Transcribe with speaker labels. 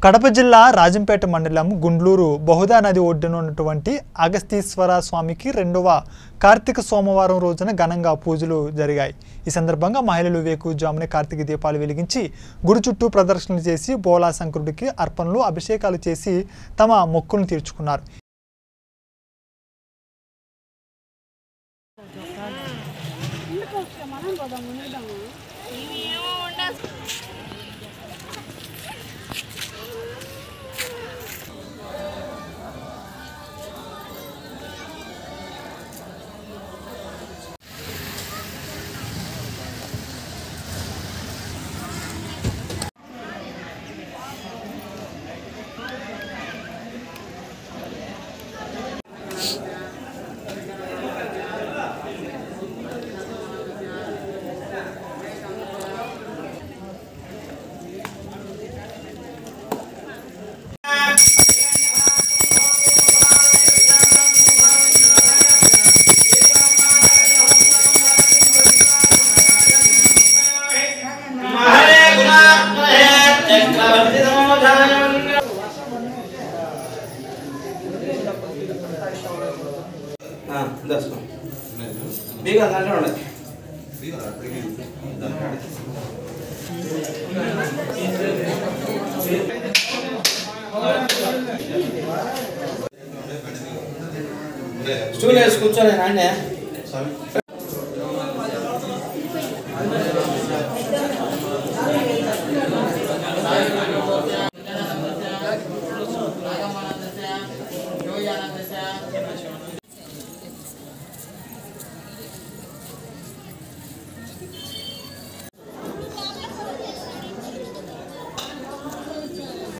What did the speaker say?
Speaker 1: కడప జిల్లా రాజంపేట మండలం గుండ్లూరు బహుదా నది ఒడ్డున ఉన్నటువంటి అగస్తీశ్వర స్వామికి రెండవ కార్తీక సోమవారం రోజున ఘనంగా పూజలు జరిగాయి ఈ సందర్భంగా మహిళలు వేకుజామునే కార్తీక దీపాలు వెలిగించి గుడి చుట్టూ ప్రదర్శనలు చేసి బోలా శంకరుడికి అర్పణలు అభిషేకాలు చేసి తమ మొక్కులను తీర్చుకున్నారు
Speaker 2: దర్శనం బీగ దాంట్లో ఉండదు స్టూల్ వేసి కూర్చోలే నాన్నే